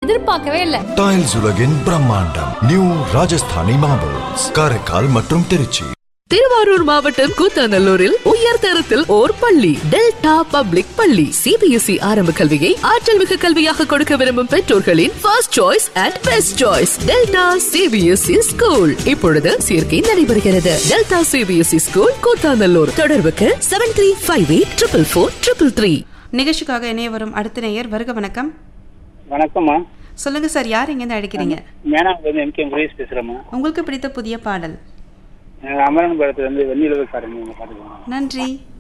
எதிர்பார்க்கவே இல்ல டைல்ஸ் உலகின் பிரம்மாண்டம் நியூ ராஜஸ்தானி மார்பிள்ஸ் காரைக்கால் மற்றும் திருச்சி திருவாரூர் மாவட்டம் கூத்தாநல்லூரில் உயர் தரத்தில் ஓர் பள்ளி டெல்டா பப்ளிக் பள்ளி சிபிஎஸ்இ ஆரம்ப கல்வியை ஆற்றல் மிகு கல்வியாக கொடுக்க விரும்பும் பெற்றோர்களின் first choice and best choice Delta CBSE school இப்பொழுது சேர்க்கை நடைபெறுகிறது டெல்டா சிபிஎஸ்இ ஸ்கூல் கூத்தாநல்லூர் தொடர்புக்கு seven three five eight triple four triple three நிகழ்ச்சிக்காக இணைய வரும் அடுத்த நேயர் வருக வணக்கம் வணக்கம்மா சொல்லுங்க சார் யார் இங்கேருந்து அழைக்கிறீங்க மேனாவிலேருந்து எம் கே முருகேஷ் பேசுகிறேம்மா உங்களுக்கு பிடித்த புதிய பாடல் அமரன் படத்துலேருந்து வெண்ணிலவு காரங்க பார்த்துக்கோங்க நன்றி